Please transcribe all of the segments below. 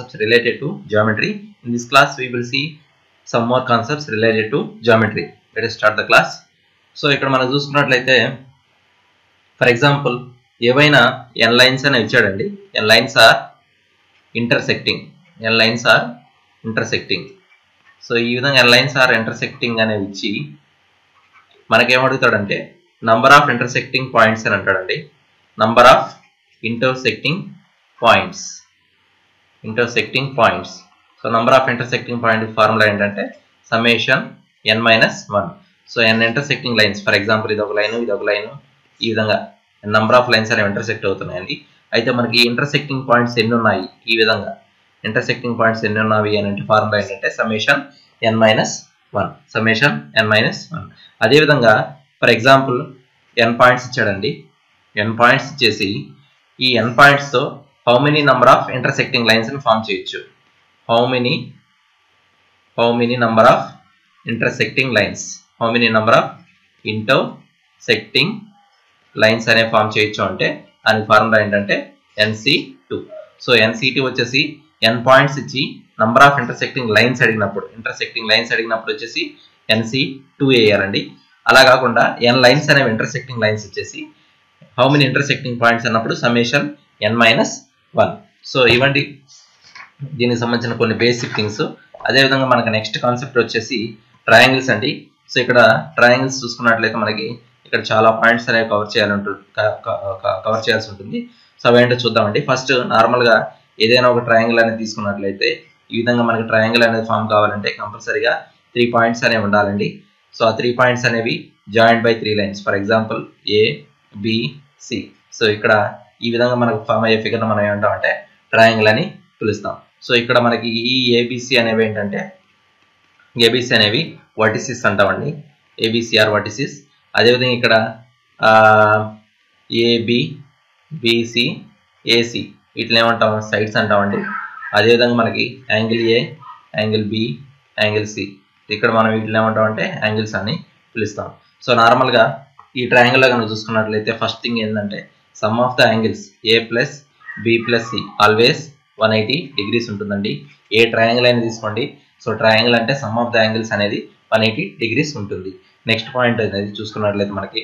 concepts related to geometry. In this class, we will see some more concepts related to geometry. Let us start the class. So ఇక్కడ మనం చూసుకున్నట్లయితే for example ఏవైనా ఎన్ lines అని ఇచ్చాడండి n lines are intersecting n lines are intersecting so ఈ విధంగా n lines are intersecting అనేవి ఇచ్చి మనకేమడుగుతాడంటే నంబర్ ఆఫ్ ఇంటర్సెక్టింగ్ పాయింట్స్ అని అంటాడండి number of intersecting points intersecting points so number of intersecting point formula ఏంటంటే summation n minus one so n intersecting lines for example ఇది ఒక లైన్ ఇది ఒక లైన్ ఈ విధంగా నంబర్ ఆఫ్ లైన్స్ అనేవి ఇంటర్సెక్ట్ అవుతున్నాయండి అయితే మనకి ఈ ఇంటర్సెక్టింగ్ పాయింట్స్ ఎన్ని ఉన్నాయి ఈ విధంగా ఇంటర్సెక్టింగ్ పాయింట్స్ ఎన్ని ఉన్నాయి అని అంటే ఫార్ములా ఏంటంటే summation n minus one summation n minus one అదేవిధంగా ఫర్ ఎగ్జాంపుల్ ఎన్ పాయింట్స్ ఇచ్చాడండి ఎన్ పాయింట్స్ ఇచ్చేసి ఈ ఎన్ పాయింట్స్తో how many number of intersecting లైన్స్ని ఫామ్ చేయొచ్చు how many how many number of intersecting lines how many number of intersecting lines అనే form చేయొచ్చు అంటే దాని ఫార్ములా ఏంటంటే ఎన్సి టూ సో ఎన్సిటి వచ్చేసి ఎన్ పాయింట్స్ ఇచ్చి నంబర్ ఆఫ్ ఇంటర్సెక్టింగ్ లైన్స్ అడిగినప్పుడు ఇంటర్సెక్టింగ్ లైన్స్ అడిగినప్పుడు వచ్చేసి ఎన్సి టూ వేయాలండి అలా కాకుండా ఎన్ లైన్స్ అనేవి ఇంటర్సెక్టింగ్ లైన్స్ ఇచ్చేసి హౌ మెనీ ఇంటర్సెక్టింగ్ పాయింట్స్ అన్నప్పుడు summation n minus one so ఇవ్వండి దీనికి సంబంధించిన కొన్ని బేసిక్ థింగ్స్ అదేవిధంగా మనకి నెక్స్ట్ కాన్సెప్ట్ వచ్చేసి ట్రయాంగిల్స్ అండి సో ఇక్కడ ట్రయాంగిల్స్ చూసుకున్నట్లయితే మనకి ఇక్కడ చాలా పాయింట్స్ అనేవి కవర్ చేయాలి కవర్ చేయాల్సి ఉంటుంది సో అవేంటో చూద్దామండి ఫస్ట్ నార్మల్గా ఏదైనా ఒక ట్రయాంగిల్ అనేది తీసుకున్నట్లయితే ఈ విధంగా మనకి ట్రయాంగిల్ అనేది ఫామ్ కావాలంటే కంపల్సరీగా త్రీ పాయింట్స్ అనేవి ఉండాలండి సో ఆ త్రీ పాయింట్స్ అనేవి joint by three lines for example A B C so ఇక్కడ ఈ విధంగా మనకు ఫామ్ అయ్యే ఫిగర్ మనం ఏమంటామంటే ట్రయాంగిల్ అని పిలుస్తాం సో ఇక్కడ మనకి ఈ ఏబిసి అనేవి ఏంటంటే ఏబిసి అనేవి వర్టిసిస్ అంటామండి ఏబిసిఆర్ వర్టిసిస్ అదేవిధంగా ఇక్కడ ఏబి బిసి ఏసి వీటిని ఏమంటాం సైడ్స్ అంటామండి అదేవిధంగా మనకి angle A angle B angle C ఇక్కడ మనం వీటిని ఏమంటామంటే యాంగిల్స్ అని పిలుస్తాం సో నార్మల్గా ఈ ట్రయాంగిల్లో కనుక చూసుకున్నట్లయితే ఫస్ట్ థింగ్ ఏంటంటే sum of the angles A plus B plus C always one eighty degrees ఉంటుందండి ఏ ట్రయాంగిల్ అయినా తీసుకోండి సో ట్రయాంగిల్ అంటే సమ్ ఆఫ్ ద యాంగిల్స్ అనేది వన్ ఎయిటీ డిగ్రీస్ ఉంటుంది నెక్స్ట్ పాయింట్ అనేది చూసుకున్నట్లయితే మనకి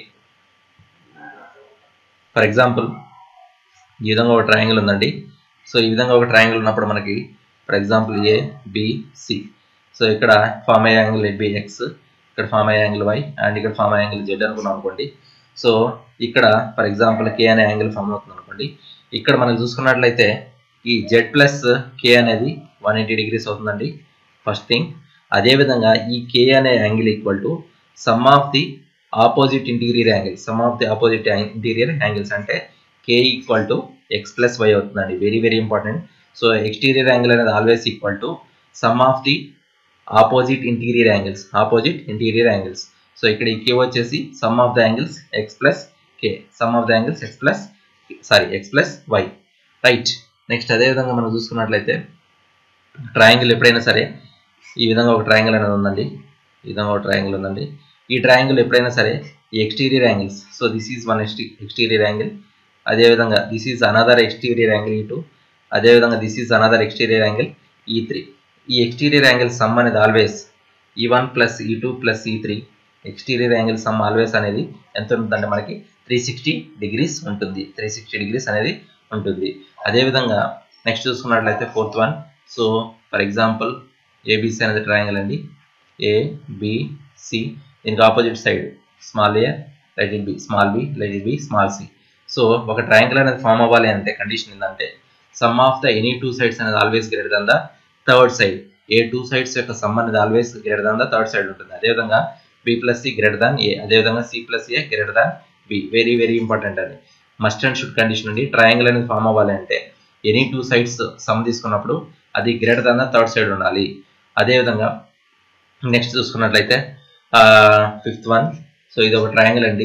ఫర్ ఎగ్జాంపుల్ ఈ విధంగా ఒక ట్రయాంగిల్ ఉందండి సో ఈ విధంగా ఒక ట్రయాంగిల్ ఉన్నప్పుడు మనకి for example A B C so ఇక్కడ ఫామ్ అయ్యే యాంగిల్ బిఎక్స్ ఇక్కడ ఫామ్ అయ్యే యాంగిల్ వై అండ్ ఇక్కడ ఫామ్ అయ్యే యాంగిల్ జెడ్ అనుకున్నాం అనుకోండి సో ఇక్కడ ఫర్ ఎగ్జాంపుల్ కే అనే యాంగిల్ ఫామ్ అవుతుంది అనుకోండి ఇక్కడ మనం చూసుకున్నట్లయితే ఈ జెడ్ ప్లస్ కే అనేది వన్ ఎయిటీ డిగ్రీస్ అవుతుందండి ఫస్ట్ థింగ్ అదేవిధంగా ఈ కే అనే angle equal to sum of the opposite interior angle sum of the opposite interior angles అంటే k equal to x plus y అవుతుందండి very very important so exterior angle అనేది always equal to sum of the opposite interior angles opposite interior angles so ఇక్కడ ఈ k వచ్చేసి sum of the angles x plus k sum of the angles x plus sorry x plus y right next అదేవిధంగా మనం చూసుకున్నట్లయితే triangle ఎప్పుడైనా సరే ఈ విధంగా ఒక ట్రయాంగిల్ అనేది ఉందండి ఈ విధంగా ఒక ట్రయాంగిల్ ఉందండి ఈ ట్రయాంగిల్ ఎప్పుడైనా సరే ఈ exterior angles so this is one exterior angle అదేవిధంగా this is another exterior angle e two అదేవిధంగా this is another exterior angle e three ఈ ఎక్స్టీరియర్ యాంగిల్ సమ్ అనేది always e one plus e two plus e three exterior angle sum always అనేది ఎంత ఉంటుందంటే మనకి three sixty degrees ఉంటుంది three sixty degrees అనేది ఉంటుంది అదేవిధంగా నెక్స్ట్ చూసుకున్నట్లయితే fourth one so for example A B C అనేది ట్రయాంగిల్ అండి ఏ బిసి దీనికి opposite side small A let it be small B let it be small C so ఒక triangle అనేది ఫామ్ అవ్వాలి అంటే కండిషన్ ఏంటంటే sum of the any two sides అనేది always greater than the third side ఏ two sides యొక్క sum అనేది always greater than the third side ఉంటుంది అదేవిధంగా B plus C greater than A అదేవిధంగా C plus A greater than B very very important అది must and should condition అండి triangle అనేది form అవ్వాలి అంటే ఎనీ టూ సైడ్స్ సమ్ తీసుకున్నప్పుడు అది greater than the third side ఉండాలి అదేవిధంగా నెక్స్ట్ చూసుకున్నట్లయితే ఫిఫ్త్ వన్ సో ఇది ఒక ట్రయాంగిల్ అండి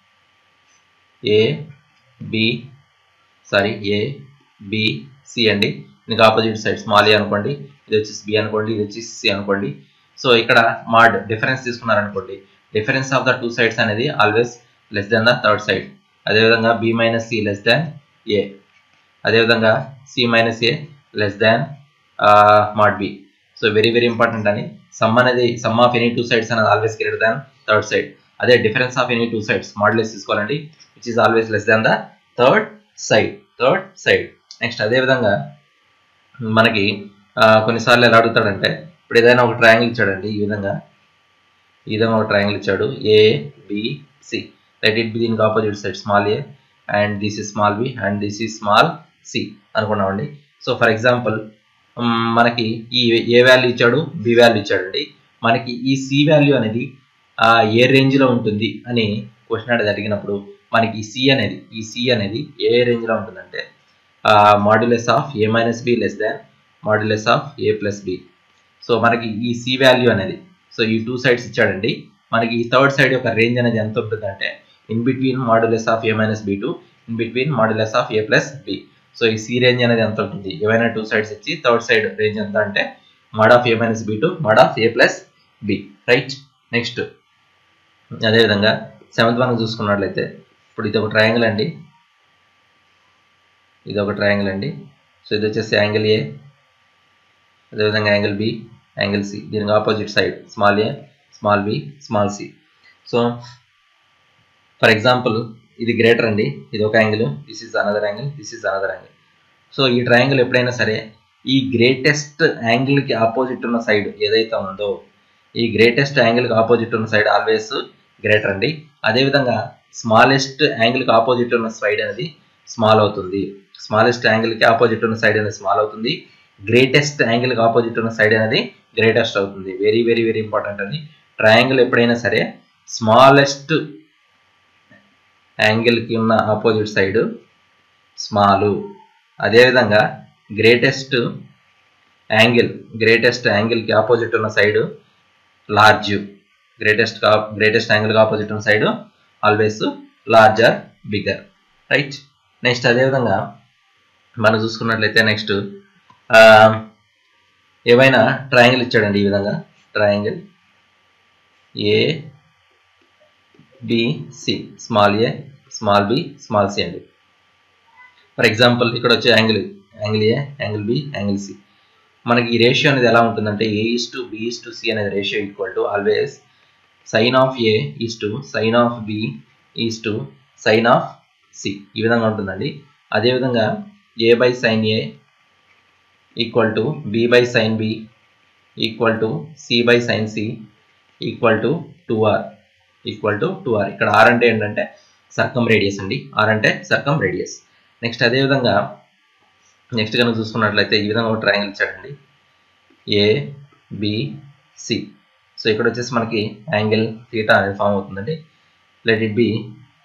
A B sorry A B C అండి దీనికి ఆపోజిట్ సైడ్ స్మాల్ ఏ అనుకోండి ఇది వచ్చేసి బి అనుకోండి ఇది వచ్చేసి సి అనుకోండి సో ఇక్కడ మాడ్ డిఫరెన్స్ తీసుకున్నారనుకోండి difference of the two sides అనేది always less than the third side అదేవిధంగా B minus C less than A అదేవిధంగా C minus A less than mod B so very very important అని sum అనేది sum of any two sides అనేది always greater than third side అదే difference of any two sides modulus తీసుకోవాలండి which is always less than the third side third side next అదే విధంగా మనకి ఆ, కొన్నిసార్లు ఎలా అడుగుతాడంటే ఇప్పుడు ఏదైనా ఒక ట్రయాంగిల్ ఇచ్చాడండి ఈ విధంగా ఈ విధంగా ఒక ట్రయాంగిల్ ఇచ్చాడు A B C let it be దీనికి opposite side small A and this is small B and this is small C అనుకున్నామండి సో ఫర్ ఎగ్జాంపుల్ మనకి ఈ ఏ వాల్యూ ఇచ్చాడు బి వాల్యూ ఇచ్చాడండి మనకి ఈ సి వాల్యూ అనేది ఆ, ఏ రేంజ్లో ఉంటుంది అని క్వశ్చన్ అనేది అడిగినప్పుడు మనకి ఈ సి అనేది ఈ సి అనేది ఏ రేంజ్లో ఉంటుందంటే modulus of A minus B less than modulus of A plus B so మనకి ఈ సి వాల్యూ అనేది సో ఈ టూ సైడ్స్ ఇచ్చాడండి మనకి ఈ థర్డ్ సైడ్ యొక్క రేంజ్ అనేది ఎంత ఉంటుందంటే in between modulus of A minus B to in between modulus of A plus B so ఈ సి రేంజ్ అనేది ఎంత ఉంటుంది ఏవైనా టూ సైడ్స్ ఇచ్చి థర్డ్ సైడ్ రేంజ్ ఎంత అంటే mod of A minus B to mod of A plus B right next అదేవిధంగా seventh one చూసుకున్నట్లయితే ఇప్పుడు ఇది ఒక ట్రయాంగిల్ అండి ఇది ఒక ట్రయాంగిల్ అండి సో ఇది వచ్చేసి యాంగిల్ ఏ అదేవిధంగా యాంగిల్ బి యాంగిల్ సి దీనికి opposite side small A small B small C so for example ఇది గ్రేటర్ అండి ఇది ఒక angle this is another angle this is another angle so ఈ ట్రయాంగిల్ ఎప్పుడైనా సరే ఈ గ్రేటెస్ట్ యాంగిల్కి ఆపోజిట్ ఉన్న సైడ్ ఏదైతే ఉందో ఈ గ్రేటెస్ట్ యాంగిల్కి ఆపోజిట్ ఉన్న సైడ్ ఆల్వేస్ గ్రేటర్ అండి అదేవిధంగా స్మాలెస్ట్ యాంగిల్కి ఆపోజిట్ ఉన్న సైడ్ అనేది స్మాల్ అవుతుంది స్మాలెస్ట్ యాంగిల్కి ఆపోజిట్ ఉన్న సైడ్ అనేది స్మాల్ అవుతుంది గ్రేటెస్ట్ యాంగిల్కి ఆపోజిట్ ఉన్న సైడ్ అనేది గ్రేటెస్ట్ అవుతుంది వెరీ వెరీ వెరీ ఇంపార్టెంట్ అండి ట్రయాంగిల్ ఎప్పుడైనా సరే స్మాలెస్ట్ యాంగిల్కి ఉన్న ఆపోజిట్ సైడ్ స్మాలు అదేవిధంగా గ్రేటెస్ట్ యాంగిల్ గ్రేటెస్ట్ యాంగిల్కి ఆపోజిట్ ఉన్న సైడ్ లార్జ్ గ్రేటెస్ట్ గ్రేటెస్ట్ యాంగిల్కి ఆపోజిట్ ఉన్న side always larger bigger right next అదేవిధంగా మనం చూసుకున్నట్లయితే నెక్స్ట్ ఏవైనా ట్రయాంగిల్ ఇచ్చాడండి ఈ విధంగా triangle A C small A small B small C అండి ఫర్ ఎగ్జాంపుల్ ఇక్కడ వచ్చే angle angle A angle B angle C మనకి ఈ రేషియో అనేది ఎలా ఉంటుందంటే A is to B is to C అనేది ratio equal to always sine of A is to sine of B is to sine of C ఈ విధంగా ఉంటుందండి అదేవిధంగా A by sine A equal to B by sine B equal to C by sine C equal to two R equal to two R ఇక్కడ R అంటే ఏంటంటే సర్కమ్ radius అండి R అంటే circumradius next అదేవిధంగా నెక్స్ట్ కనుక చూసుకున్నట్లయితే ఈ విధంగా ఒక ట్రయాంగిల్ ఇచ్చాడండి ఏ బి సి సో ఇక్కడ వచ్చేసి మనకి యాంగిల్ థీటా అనేది ఫామ్ అవుతుందండి let it be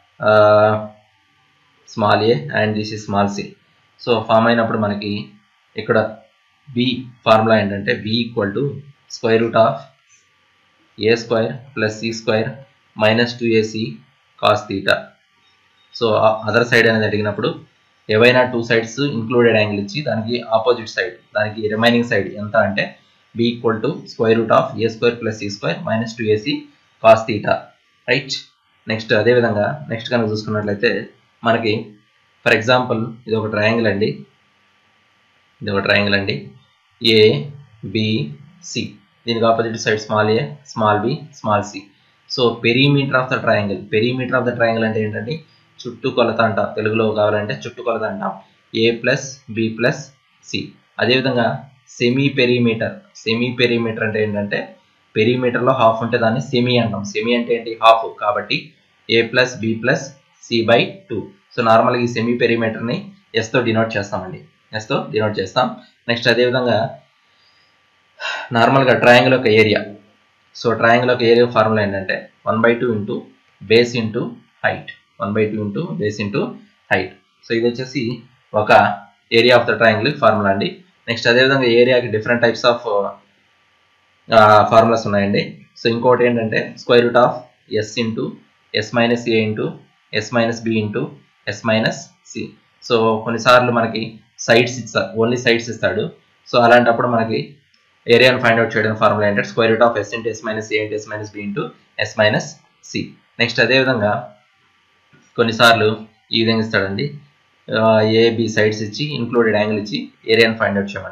small A and this is small C so form అయినప్పుడు మనకి ఇక్కడ బి ఫార్ములా ఏంటంటే B equal to square root of A square plus C square minus two AC cos theta so other side అనేది అడిగినప్పుడు ఏవైనా two sides included angle ఇచ్చి దానికి opposite side దానికి రిమైనింగ్ సైడ్ ఎంత అంటే B equal to square root of A square plus C square minus two AC cos theta right next అదేవిధంగా next కనుక చూసుకున్నట్లయితే మనకి ఫర్ ఎగ్జాంపుల్ ఇది ఒక ట్రయాంగిల్ అండి ఇది ఒక ట్రయాంగిల్ అండి ఏ బి సి దీనికి opposite side small A small B small C so perimeter of the triangle perimeter of the triangle అంటే ఏంటంటే చుట్టుకొలత అంట తెలుగులో కావాలంటే చుట్టుకొలత అంటాం A plus B plus C అదేవిధంగా సెమీ పెరీమీటర్ సెమీ పెరీమీటర్ అంటే ఏంటంటే పెరీమీటర్లో హాఫ్ ఉంటే దాన్ని సెమీ అంటాం సెమీ అంటే ఏంటి హాఫ్ కాబట్టి A plus B plus C by two so నార్మల్గా ఈ సెమీ పెరీమీటర్ని ఎస్తో డినోట్ చేస్తామండి ఎస్తో డినోట్ చేస్తాం నెక్స్ట్ అదేవిధంగా నార్మల్గా ట్రయాంగిల్ యొక్క ఏరియా సో ట్రయాంగిల్ యొక్క ఏరియా ఫార్ములా ఏంటంటే one by two into base into height one by two into base into height so ఇది వచ్చేసి ఒక area of the triangle formula అండి నెక్స్ట్ అదేవిధంగా ఏరియాకి డిఫరెంట్ టైప్స్ ఆఫ్ ఫార్ములాస్ ఉన్నాయండి సో ఇంకోటి ఏంటంటే square root of S into S minus A into S minus B into S minus C so కొన్నిసార్లు మనకి సైడ్స్ ఇస్తాడు ఓన్లీ సైడ్స్ ఇస్తాడు సో అలాంటప్పుడు మనకి ఏరియాను ఫైండ్ అవుట్ చేయడం ఫార్ములా ఏంటంటే square root of S into S minus A into S minus B into S minus C next అదేవిధంగా కొన్నిసార్లు ఈ విధంగా ఇస్తాడండి ఏ బి సైడ్స్ ఇచ్చి ఇంక్లూడెడ్ యాంగిల్ ఇచ్చి ఏరియాను ఫైండ్ అవుట్ చేయమంటాడు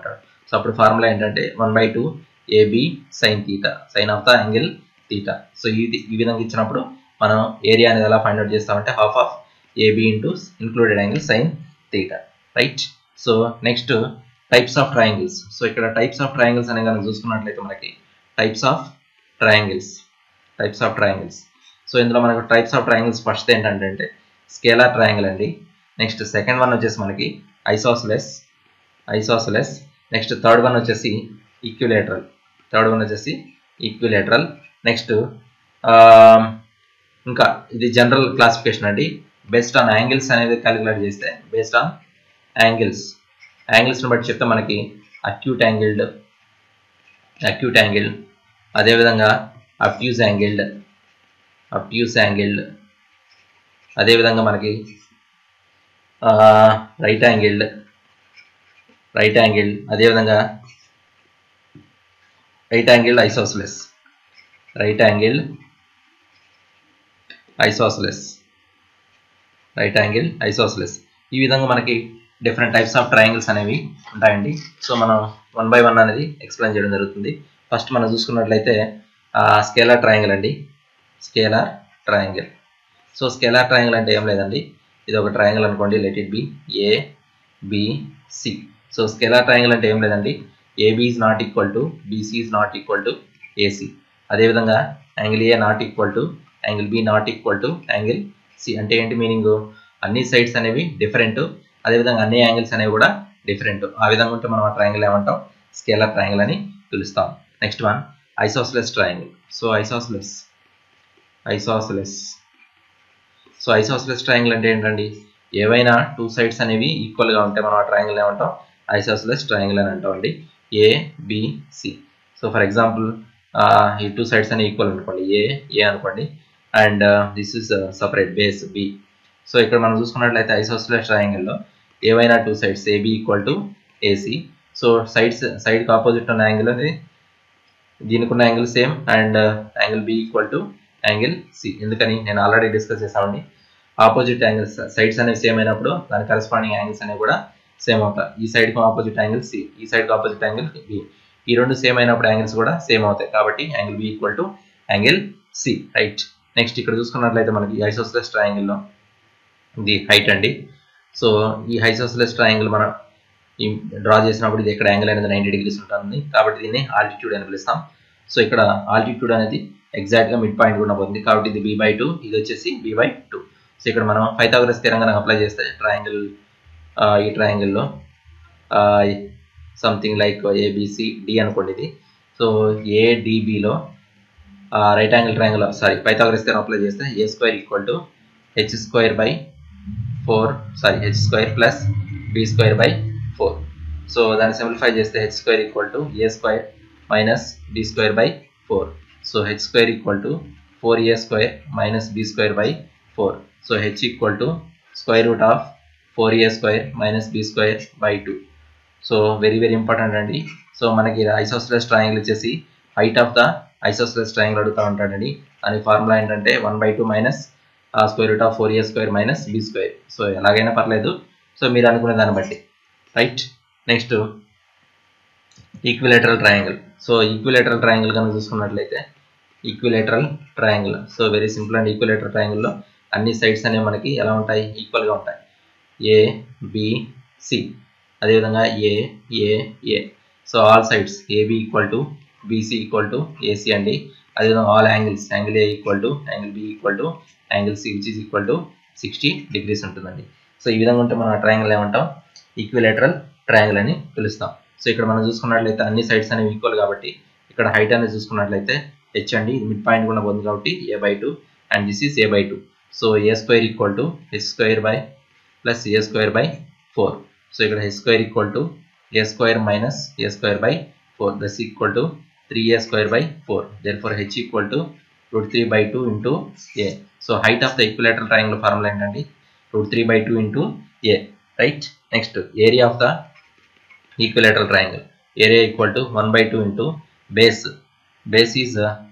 సో అప్పుడు ఫార్ములా ఏంటంటే one by two AB sine theta sine of the angle theta so ఇది ఈ విధంగా ఇచ్చినప్పుడు మనం ఏరియా అనేది ఎలా ఫైండ్ అవుట్ చేస్తామంటే half of AB into included angle sine theta right so next types of triangles so ఇక్కడ టైప్స్ ఆఫ్ ట్రయాంగిల్స్ అనే కనుక చూసుకున్నట్లయితే మనకి types of triangles types of triangles so ఇందులో మనకు టైప్స్ ఆఫ్ ట్రయాంగిల్స్ ఫస్ట్ ఏంటంటే scalar triangle అండి next second one వచ్చేసి మనకి isosceles isosceles next third one వచ్చేసి ఈక్యులేటరల్ థర్డ్ వన్ వచ్చేసి ఈక్విలేటరల్ నెక్స్ట్ ఇంకా ఇది జనరల్ క్లాసిఫికేషన్ అండి బేస్డ్ ఆన్ యాంగిల్స్ అనేది క్యాలిక్యులేట్ చేస్తే బేస్డ్ ఆన్ యాంగిల్స్ యాంగిల్స్ని బట్టి చెప్తే మనకి అక్యూట్ యాంగిల్డ్ అక్యూట్ యాంగిల్ అదేవిధంగా అప్యూజ్ యాంగిల్డ్ అప్యూజ్ యాంగిల్డ్ అదేవిధంగా మనకి రైట్ యాంగిల్డ్ రైట్ యాంగిల్ అదేవిధంగా right angle isosceles right angle isosceles right angle isosceles ఈ విధంగా మనకి డిఫరెంట్ టైప్స్ ఆఫ్ ట్రయాంగిల్స్ అనేవి ఉంటాయండి సో మనం వన్ బై వన్ అనేది ఎక్స్ప్లెయిన్ చేయడం జరుగుతుంది ఫస్ట్ మనం చూసుకున్నట్లయితే స్కేలార్ ట్రయాంగిల్ అండి scalar triangle so scalar triangle అంటే ఏం లేదండి ఇది ఒక ట్రయాంగిల్ అనుకోండి let it be A B C so scalar triangle అంటే ఏం లేదండి AB is not equal to BC is not equal to AC అదేవిధంగా angle A not equal to angle B not equal to angle C అంటే ఏంటి meaning అన్ని sides అనేవి different అదేవిధంగా అన్ని యాంగిల్స్ అనేవి కూడా డిఫరెంట్ ఆ విధంగా ఉంటే మనం ఆ ట్రయాంగిల్ ఏమంటాం స్కేలర్ ట్రయాంగిల్ అని పిలుస్తాం next one isosceles triangle so isosceles isosceles so isosceles triangle అంటే ఏంటండి ఏవైనా టూ సైడ్స్ అనేవి ఈక్వల్గా ఉంటే మనం ఆ ట్రయాంగిల్ ఏమంటాం ఐసోస్లెస్ ట్రయాంగిల్ అని అంటాం అండి A BC so for example ఈ టూ సైడ్స్ అనేవి ఈక్వల్ అనుకోండి ఏ ఏ అనుకోండి and this is separate base B so ఇక్కడ మనం చూసుకున్నట్లయితే ఐసోస్లెస్ ట్రయాంగిల్లో ఏవైనా two sides AB equal to AC so sides సైడ్కి ఆపోజిట్ ఉన్న యాంగిల్ అనేది దీనికి ఉన్న angle same and angle B equal to angle C ఎందుకని నేను ఆల్రెడీ డిస్కస్ చేసామండి ఆపోజిట్ యాంగిల్స్ సైడ్స్ అనేవి సేమ్ అయినప్పుడు దాని కరెస్పాండింగ్ యాంగిల్స్ అనేవి కూడా సేమ్ అవుతాయి ఈ సైడ్కి ఆపోజిట్ యాంగిల్ సి ఈ సైడ్కి ఆపోజిట్ యాంగిల్ బి ఈ రెండు సేమ్ అయినప్పుడు యాంగిల్స్ కూడా సేమ్ అవుతాయి కాబట్టి angle B equal to angle C right next ఇక్కడ చూసుకున్నట్లయితే మనకి ఐసోస్లెస్ ట్రయాంగిల్లో ఇది హైట్ అండి సో ఈ ఐసోస్లెస్ ట్రయాంగిల్ మనం ఈ డ్రా చేసినప్పుడు ఇది ఇక్కడ యాంగిల్ అనేది నైంటీ డిగ్రీస్ ఉంటుంది కాబట్టి దీన్ని ఆల్టిట్యూడ్ అని పిలుస్తాం సో ఇక్కడ ఆల్టిట్యూడ్ అనేది ఎగ్జాక్ట్గా మిడ్ పాయింట్ కూడా పోతుంది కాబట్టి ఇది బి బై టూ ఇది వచ్చేసి బి బై టూ సో ఇక్కడ మనం ఫైథాగరస్ స్థిరంగా అప్లై చేస్తే ట్రయాంగిల్ ఈ ట్రయాంగిల్లో సంథింగ్ లైక్ ఏబిసి డి అనుకోండి ఇది సో ఏడిబిలో right angle triangle sorry Pythagoras స్థిరం అప్లై చేస్తే A square equal to H square by four sorry H square plus B square by four so దాన్ని సింప్లిఫై చేస్తే H square equal to A square minus B square by four so H square equal to four A square minus B square by four so H equal to square root of four A square minus B square by two so very very important అండి so మనకి isosceles triangle వచ్చేసి height of the isosceles triangle అడుగుతూ ఉంటాడండి దాని formula ఏంటంటే one by two minus square root of four A square minus B square so ఎలాగైనా పర్లేదు so మీరు అనుకునే దాన్ని బట్టి right next equilateral triangle so equilateral triangle కనుక చూసుకున్నట్లయితే equilateral triangle so very simple and equilateral ట్రయాంగిల్లో అన్ని సైడ్స్ అనేవి మనకి ఎలా ఉంటాయి ఈక్వల్గా ఉంటాయి ఏ బి సి అదేవిధంగా A A A so all sides AB equal to BC equal to AC అండి అదేవిధంగా all angles angle A equal to angle B equal to angle C which is equal to sixty degrees ఉంటుందండి so ఈ విధంగా ఉంటే మనం ఆ triangle ఏమంటాం equilateral triangle అని పిలుస్తాం సో ఇక్కడ మనం చూసుకున్నట్లయితే అన్ని సైడ్స్ అనేవి ఈక్వల్ కాబట్టి ఇక్కడ హైట్ అనేది చూసుకున్నట్లయితే హెచ్ అండి మిడ్ పాయింట్ కూడా పొంది కాబట్టి A by two and this is A by two so A square equal to H square by plus A square by four so ఇక్కడ H square equal to A square minus A square by four thus equal to three A square by four therefore H equal to root three by two into A so height of the equilateral triangle formula ఏంటండి root three by two into A right next area of the equilateral triangle area equal to one by two into base base is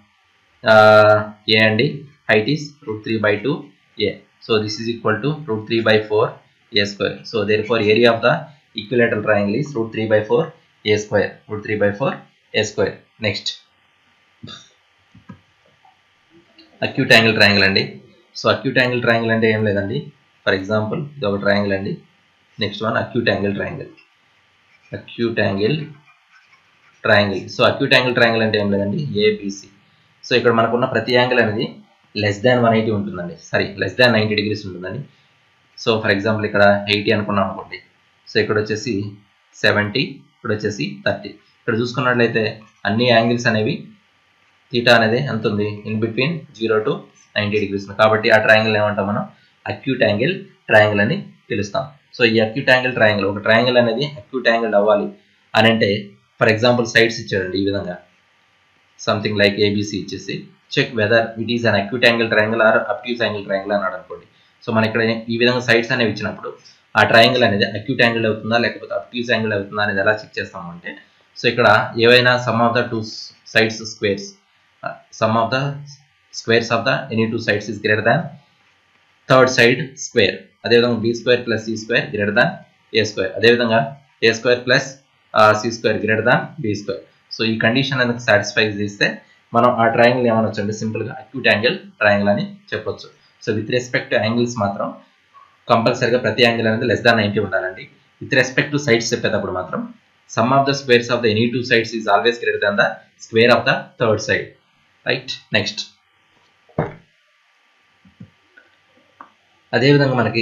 A అండి height is root 3 by 2 a so this is equal to root 3 by 4 a square so therefore area of the equilateral triangle is root 3 by 4 A square root three by four A square next acute angle triangle అండి so acute angle triangle అంటే ఏం లేదండి for example ఇది ఒక triangle అండి next one acute angle triangle acute angle triangle so acute angle triangle అంటే ఏం లేదండి ఏబిసి సో ఇక్కడ మనకున్న ప్రతి యాంగిల్ అనేది లెస్ దాన్ వన్ ఎయిటీ ఉంటుందండి sorry less than ninety degrees ఉంటుందండి సో ఫర్ ఎగ్జాంపుల్ ఇక్కడ ఎయిటీ అనుకున్నాం అనుకోండి సో ఇక్కడ వచ్చేసి సెవెంటీ ఇక్కడ వచ్చేసి థర్టీ ఇక్కడ చూసుకున్నట్లయితే అన్ని యాంగిల్స్ అనేవి థీటా అనేది ఎంత ఉంది in between zero to ninety degrees కాబట్టి ఆ ట్రయాంగిల్ ఏమంటాం మనం అక్యూట్ యాంగిల్ ట్రయాంగిల్ అని పిలుస్తాం సో ఈ అక్యూట్ యాంగిల్ ట్రయాంగిల్ ఒక ట్రయాంగిల్ అనేది అక్యూట్ యాంగిల్ అవ్వాలి అని అంటే ఫర్ ఎగ్జాంపుల్ సైడ్స్ ఇచ్చాడండి ఈ విధంగా సంథింగ్ లైక్ ఏబీసీ ఇచ్చేసి check whether it is an acute angle triangle or obtuse angle triangle అన్నాడు అనుకోండి సో మన ఇక్కడ ఈ విధంగా సైడ్స్ అనేవి ఇచ్చినప్పుడు ఆ ట్రయాంగిల్ అనేది అక్యూట్ యాంగిల్ అవుతుందా లేకపోతే అప్యూస్ యాంగిల్ అవుతుందా అనేది ఎలా చెక్ చేస్తాము అంటే సో ఇక్కడ ఏవైనా sum of the two sides squares sum of the squares of the any two sides is greater than third side square అదేవిధంగా B square plus C square greater than A square అదేవిధంగా A square plus C square greater than B square so ఈ condition అనేది satisfy చేస్తే మనం ఆ triangle ఏమనొచ్చు అంటే సింపుల్గా acute angle triangle అని చెప్పొచ్చు so with respect to angles మాత్రం కంపల్సరీగా ప్రతి యాంగిల్ అనేది లెస్ దాన్ నైంటీ ఉండాలండి విత్ రెస్పెక్ట్ టు సైడ్స్ చెప్పేటప్పుడు మాత్రం sum of the squares of the any two sides is always greater than the square of the third side right next అదేవిధంగా మనకి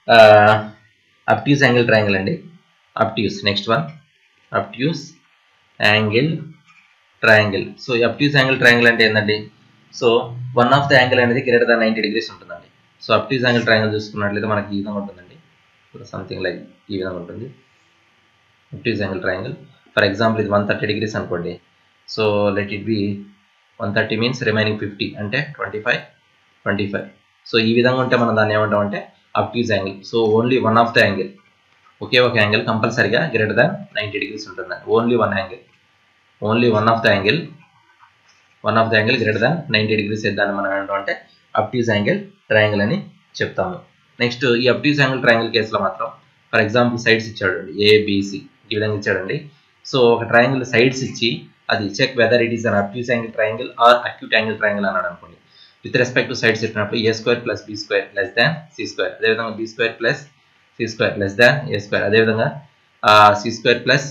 obtuse angle triangle అండి obtuse next one obtuse angle triangle so ఈ obtuse angle triangle అంటే ఏంటండి so one of the angle అనేది greater than ninety degrees ఉంటుందండి so obtuse angle triangle చూసుకున్నట్లయితే మనకి ఈ విధంగా ఉంటుందండి సంథింగ్ లైక్ ఈ విధంగా ఉంటుంది obtuse angle triangle for example ఇది వన్ థర్టీ డిగ్రీస్ అనుకోండి so let it be one thirty means remaining fifty అంటే twenty five twenty five so ఈ విధంగా ఉంటే మనం దాన్ని ఏమంటాం అంటే obtuse angle so only one of the angle ఒకే ఒక యాంగిల్ కంపల్సరీగా గ్రేటర్ దాన్ నైంటీ డిగ్రీస్ ఉంటుందండి only one angle only one of the angle one of the angle greater than ninety degrees దాన్ని మనం ఏంటంటే అంటే అప్ట్యూస్ యాంగిల్ ట్రయాంగిల్ అని చెప్తాము నెక్స్ట్ ఈ అప్ట్యూస్ యాంగిల్ ట్రయాంగిల్ కేసులో మాత్రం ఫర్ ఎగ్జాంపుల్ సైడ్స్ ఇచ్చాడు ఏబిసి ఈ విధంగా ఇచ్చాడండి సో ఒక ట్రయాంగిల్ సైడ్స్ ఇచ్చి అది check whether it is an obtuse angle triangle or acute angle triangle అన్నాడు అనుకోండి విత్ రెస్పెక్ట్ టు సైడ్స్ ఇచ్చినప్పుడు A square plus B square less than C square అదేవిధంగా B square plus C square less than A square అదేవిధంగా C square plus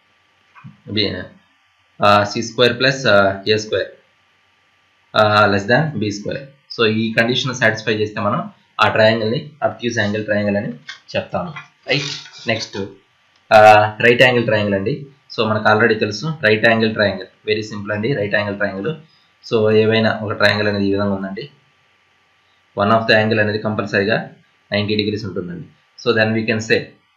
B C square plus A square less than B square so ఈ condition satisfy చేస్తే మనం ఆ ట్రయాంగిల్ని obtuse angle triangle అని చెప్తాము right next right angle triangle అండి so మనకు ఆల్రెడీ తెలుసు right angle triangle very simple అండి రైట్ యాంగిల్ ట్రయాంగిల్ సో ఏవైనా ఒక ట్రయాంగిల్ అనేది ఈ విధంగా ఉందండి వన్ ఆఫ్ ద యాంగిల్ అనేది కంపల్సరీగా నైంటీ డిగ్రీస్ ఉంటుందండి so then we can say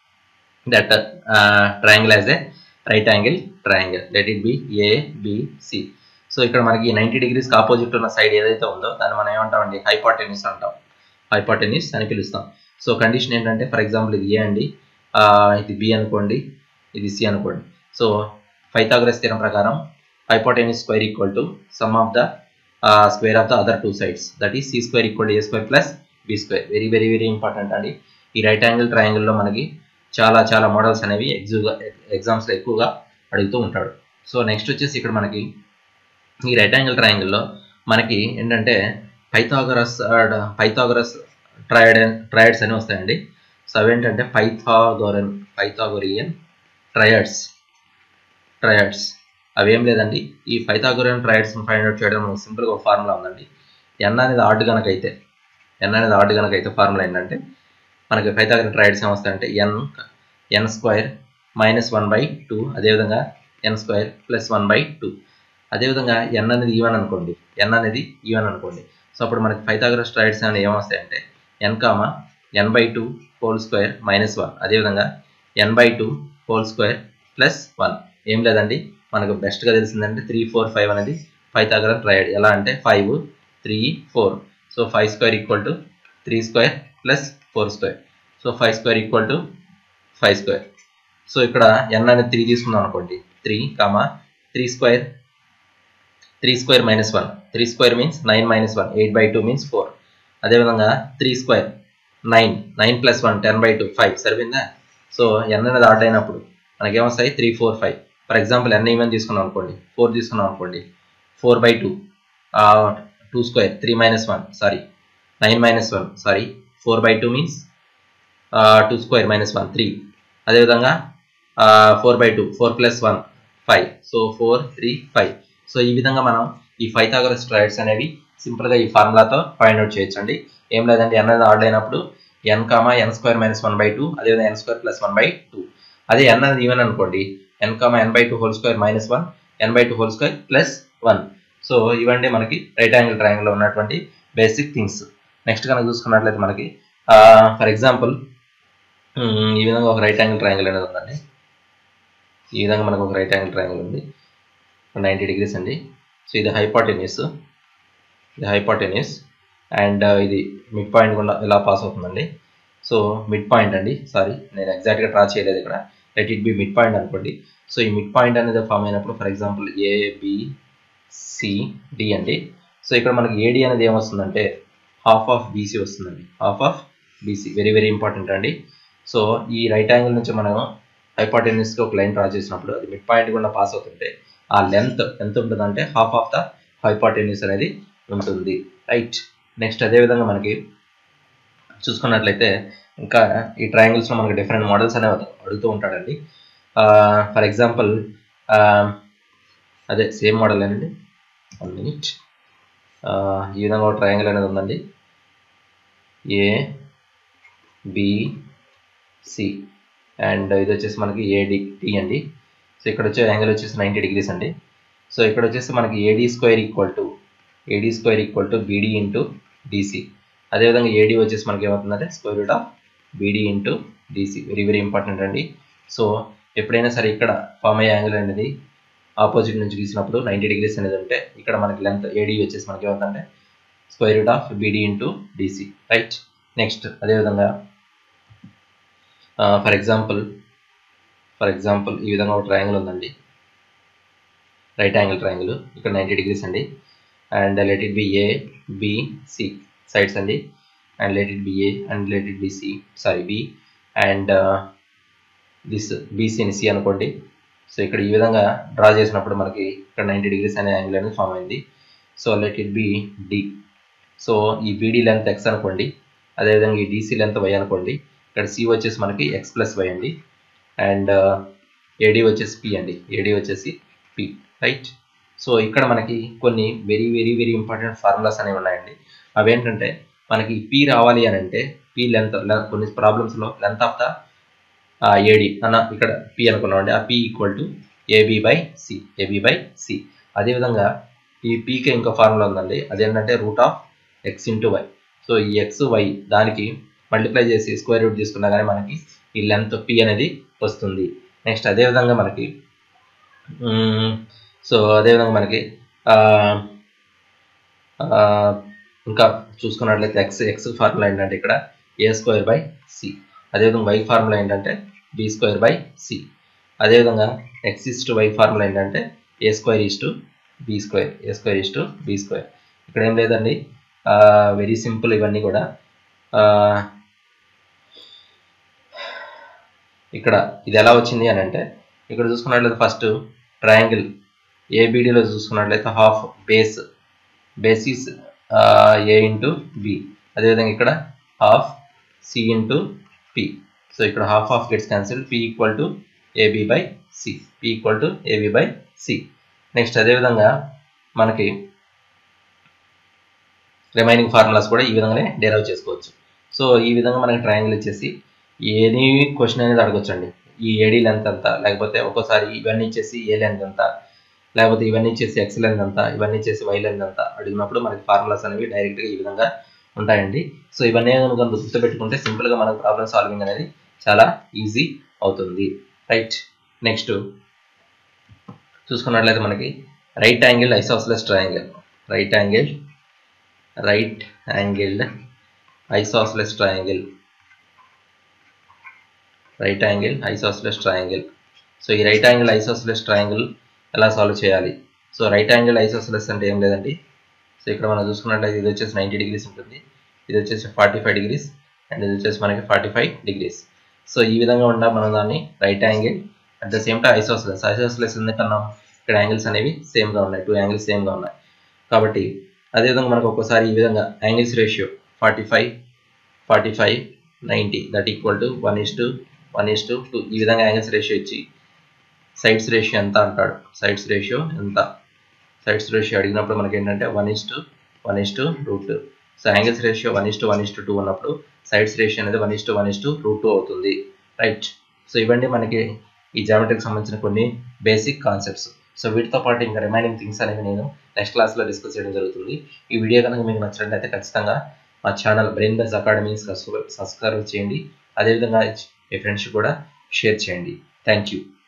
that triangle as a right angle triangle let it be A C so ఇక్కడ మనకి నైంటీ డిగ్రీస్కి ఆపోజిట్ ఉన్న సైడ్ ఏదైతే ఉందో దాన్ని మనం ఏమంటామండి హైపాటెనిస్ అంటాం హైపాటెనిస్ అని పిలుస్తాం సో కండిషన్ ఏంటంటే ఫర్ ఎగ్జాంపుల్ ఇది ఏ అండి ఇది బి అనుకోండి ఇది సి అనుకోండి సో ఫైథాగరస్ థియరం ప్రకారం hypotenuse square equal to sum of the square of the other two sides that is C square equal to A square plus B square very very very important అండి ఈ right angle ట్రయాంగిల్లో మనకి చాలా చాలా models అనేవి ఎగ్జుగా ఎగ్జామ్స్లో ఎక్కువగా అడుగుతూ ఉంటాడు సో నెక్స్ట్ వచ్చేసి ఇక్కడ మనకి ఈ రైట్ యాంగిల్ ట్రయాంగిల్లో మనకి ఏంటంటే పైథాగరస్ పైథాగరస్ ట్రయడ్ ట్రయడ్స్ అని వస్తాయండి సో అవేంటంటే పైథాగోరన్ పైథాగోరియన్ ట్రయడ్స్ ట్రయడ్స్ అవేం లేదండి ఈ పైథాగోరియన్ ట్రయడ్స్ ఫైండ్ అవుట్ చేయడం సింపుల్గా ఒక ఫార్ములా ఉందండి ఎన్ అనేది ఆర్డ్ కనుక అయితే ఎన్ అనేది ఆర్డ్ కనుక అయితే ఫార్ములా ఏంటంటే మనకి పైథాగోరియన్ ట్రయడ్స్ ఏమొస్తాయంటే N N square minus one by two అదేవిధంగా N square plus one by two అదేవిధంగా ఎన్ అనేది ఈవెన్ అనుకోండి ఎన్ అనేది ఈవెన్ అనుకోండి సో అప్పుడు మనకి పైథాగరస్ ట్రయడ్స్ అనేవి ఏమొస్తాయంటే N comma N by two whole square minus one అదేవిధంగా N by two whole square plus one ఏం లేదండి మనకు బెస్ట్గా తెలిసిందంటే త్రీ ఫోర్ ఫైవ్ అనేది పైథాగరస్ ట్రయడ్ ఎలా అంటే five three four so five square equal to three square plus four square so five square equal to five square so ఇక్కడ N అనేది త్రీ తీసుకుందాం అనుకోండి three comma three square three square minus one three square means nine minus one eight by two means four అదేవిధంగా three square nine nine plus one ten by two five సరిపోయిందా so N అనేది odd అయినప్పుడు మనకేమొస్తాయి three four five for example N even తీసుకున్నాం అనుకోండి four తీసుకున్నాం అనుకోండి four by two two square three minus one sorry nine minus one sorry four by two means two square minus one three అదేవిధంగా four by two four plus one five so four three five so ఈ విధంగా మనం ఈ ఫైథాగరస్ ట్రైడ్స్ అనేవి సింపుల్గా ఈ ఫార్ములాతో find out చేయొచ్చు అండి ఏం లేదండి ఎన్ అనేది ఆర్డర్ అయినప్పుడు N comma N square minus one by two అదేవిధంగా N square plus one by two అదే ఎన్ అనేది ఈవెన్ అనుకోండి N comma N by two whole square minus one N by two whole square plus one so ఇవండి మనకి right angle ట్రయాంగిల్లో ఉన్నటువంటి basic things next కనుక చూసుకున్నట్లయితే మనకి ఫర్ ఎగ్జాంపుల్ ఈ విధంగా ఒక రైట్ యాంగిల్ ట్రయాంగిల్ అనేది ఉందండి ఈ విధంగా మనకు ఒక రైట్ యాంగిల్ ట్రయాంగిల్ ఉంది నైంటీ డిగ్రీస్ అండి సో ఇది హైపాటెనియస్ ఇది హైపాటెనియస్ అండ్ ఇది మిడ్ పాయింట్ కూడా ఇలా పాస్ అవుతుందండి సో మిడ్ పాయింట్ అండి సారీ నేను ఎగ్జాక్ట్గా డ్రా చేయలేదు ఇక్కడ let it be mid point అనుకోండి సో ఈ మిడ్ పాయింట్ అనేది ఫామ్ అయినప్పుడు ఫర్ ఎగ్జాంపుల్ ఏబిసిడి అండి సో ఇక్కడ మనకి ఏడి అనేది ఏమొస్తుందంటే హాఫ్ ఆఫ్ బీసీ వస్తుందండి half of BC very very important అండి సో ఈ రైట్ యాంగిల్ నుంచి మనం హైపాటెనిస్కి ఒక లైన్ డ్రా చేసినప్పుడు అది మిడ్ పాయింట్ కూడా పాస్ అవుతుంటే ఆ లెంత్ ఎంత ఉంటుందంటే హాఫ్ ఆఫ్ ద హైపాటెనిస్ అనేది ఉంటుంది రైట్ నెక్స్ట్ అదేవిధంగా మనకి చూసుకున్నట్లయితే ఇంకా ఈ ట్రయాంగిల్స్లో మనకి డిఫరెంట్ మోడల్స్ అనేవి అడుగుతూ ఉంటాడండి ఫర్ ఎగ్జాంపుల్ అదే సేమ్ మోడల్ అండి వన్ మినిట్ ఈ విధంగా ఒక ట్రయాంగిల్ అనేది ఉందండి ఏ బి సి అండ్ ఇది వచ్చేసి మనకి ఏడి టీ అండి సో ఇక్కడ వచ్చే యాంగిల్ వచ్చేసి నైంటీ డిగ్రీస్ అండి సో ఇక్కడ వచ్చేసి మనకి AD square equal to AD square equal to BD into DC అదేవిధంగా ఏడి వచ్చేసి మనకి ఏమవుతుందంటే square root of BD into DC very very important అండి సో ఎప్పుడైనా సరే ఇక్కడ ఫామ్ అయ్యే యాంగిల్ అనేది ఆపోజిట్ నుంచి గీసినప్పుడు నైంటీ డిగ్రీస్ అనేది ఉంటే ఇక్కడ మనకి లెంత్ ఏడి వచ్చేసి మనకి ఏమవుతుందంటే square root of BD into DC right next అదేవిధంగా ఫర్ ఎగ్జాంపుల్ ఫర్ ఎగ్జాంపుల్ ఈ విధంగా ఒక ట్రయాంగిల్ ఉందండి రైట్ యాంగిల్ ట్రయాంగిల్ ఇక్కడ నైంటీ డిగ్రీస్ అండి and let it be A B C sides అండి and let it be A and let it be C sorry B and this బీసీని C అనుకోండి so ఇక్కడ ఈ విధంగా డ్రా చేసినప్పుడు మనకి ఇక్కడ నైంటీ డిగ్రీస్ అనే యాంగిల్ అనేది ఫామ్ అయింది so let it be D so ఈ బీడీ లెంత్ ఎక్స్ అనుకోండి అదేవిధంగా ఈ డీసీ లెంత్ వై అనుకోండి ఇక్కడ సి వచ్చేసి మనకి ఎక్స్ ప్లస్ వై అండి అండ్ ఏడి వచ్చేసి పి అండి ఏడి వచ్చేసి పి రైట్ సో ఇక్కడ మనకి కొన్ని very very very important formulas అనేవి ఉన్నాయండి అవి ఏంటంటే మనకి పి రావాలి అని అంటే పి లెంత్ కొన్ని ప్రాబ్లమ్స్లో లెంత్ ఆఫ్ ద ఏడి అన్న ఇక్కడ పి అనుకున్నామండి ఆ P equal to AB by C AB by C అదేవిధంగా ఈ పీకి ఇంకో ఫార్ములా ఉందండి అదేంటంటే root of X into Y so ఈ ఎక్స్ వై దానికి మల్టిప్లై చేసి స్క్వేర్ రూట్ తీసుకున్నా కానీ మనకి ఈ లెంత్ పి అనేది వస్తుంది నెక్స్ట్ అదేవిధంగా మనకి సో అదేవిధంగా మనకి ఇంకా చూసుకున్నట్లయితే ఎక్స్ ఎక్స్ ఫార్ములా ఏంటంటే ఇక్కడ ఏ స్క్వేర్ బై సి అదేవిధంగా వై ఫార్ములా ఏంటంటే బి స్క్వేర్ బై సి అదేవిధంగా X is to Y formula ఏంటంటే A square is to B square A square is to B square ఇక్కడ ఏం లేదండి వెరీ సింపుల్ ఇవన్నీ కూడా ఇక్కడ ఇది ఎలా వచ్చింది అని అంటే ఇక్కడ చూసుకున్నట్లయితే ఫస్ట్ ట్రయాంగిల్ ఏబిడిలో చూసుకున్నట్లయితే half base basis A into B అదేవిధంగా ఇక్కడ half C into P so ఇక్కడ half of gets cancel P equal to AB by C P equal to AB by C next అదేవిధంగా మనకి రిమైనింగ్ ఫార్ములాస్ కూడా ఈ విధంగానే డెరైవ్ చేసుకోవచ్చు so ఈ విధంగా మనకి ట్రయాంగిల్ వచ్చేసి ఎనీ క్వశ్చన్ అనేది అడగొచ్చండి ఈ ఏడీ లెంత్ అంతా లేకపోతే ఒక్కోసారి ఇవన్నీ ఇచ్చేసి ఏ లెంత్ అంతా లేకపోతే ఇవన్నీ ఇచ్చేసి ఎక్స్ లెంత్ అంతా ఇవన్నీ ఇచ్చేసి వై లెంత్ అంతా అడిగినప్పుడు మనకి ఫార్ములాస్ అనేవి డైరెక్ట్గా ఈ విధంగా ఉంటాయండి సో ఇవన్నీ కనుక గుర్తుపెట్టుకుంటే సింపుల్గా మనకు ప్రాబ్లమ్ సాల్వింగ్ అనేది చాలా ఈజీ అవుతుంది రైట్ నెక్స్ట్ చూసుకున్నట్లయితే మనకి right angle isosceles triangle right angle right angled isosceles triangle right angle isosceles triangle so ఈ రైట్ యాంగిల్ ఐసోస్లెస్ ట్రయాంగిల్ ఎలా సాల్వ్ చేయాలి సో రైట్ యాంగిల్ ఐసోస్లెస్ అంటే ఏం లేదండి సో ఇక్కడ మనం చూసుకున్నట్లయితే ఇది వచ్చేసి నైంటీ డిగ్రీస్ ఉంటుంది ఇది వచ్చేసి ఫార్టీ ఫైవ్ డిగ్రీస్ అండ్ ఇది వచ్చేసి మనకి ఫార్టీ ఫైవ్ డిగ్రీస్ సో ఈ విధంగా ఉండ మనం దాన్ని right angle at the same time isosceles isosceles ఎందుకన్నా ఇక్కడ యాంగిల్స్ అనేవి సేమ్గా ఉన్నాయి టూ యాంగిల్స్ సేమ్గా ఉన్నాయి కాబట్టి అదేవిధంగా మనకు ఒక్కోసారి ఈ విధంగా angles ratio forty five forty five ninety that equal to one is to one is to two ఈ విధంగా యాంగిల్స్ రేషియో ఇచ్చి సైడ్స్ రేషియో ఎంత అంటాడు సైడ్స్ రేషియో ఎంత సైడ్స్ రేషియో అడిగినప్పుడు మనకి ఏంటంటే one is to one is to root two so angles ratio one is to one is to two ఉన్నప్పుడు సైడ్స్ రేషియో అనేది one is to one is to root two అవుతుంది right so ఇవన్నీ మనకి ఈ జామెట్రీకి సంబంధించిన కొన్ని బేసిక్ కాన్సెప్ట్స్ సో వీటితో పాటు ఇంకా రిమైనింగ్ థింగ్స్ అనేవి నేను నెక్స్ట్ క్లాస్లో డిస్కస్ చేయడం జరుగుతుంది ఈ వీడియో కనుక మీకు నచ్చినట్లయితే ఖచ్చితంగా మా ఛానల్ బ్రెయిన్ బెస్ అకాడమీస్ సబ్స్క్రైబ్ చేయండి అదేవిధంగా మీ ఫ్రెండ్స్ కూడా షేర్ చేయండి థ్యాంక్ యూ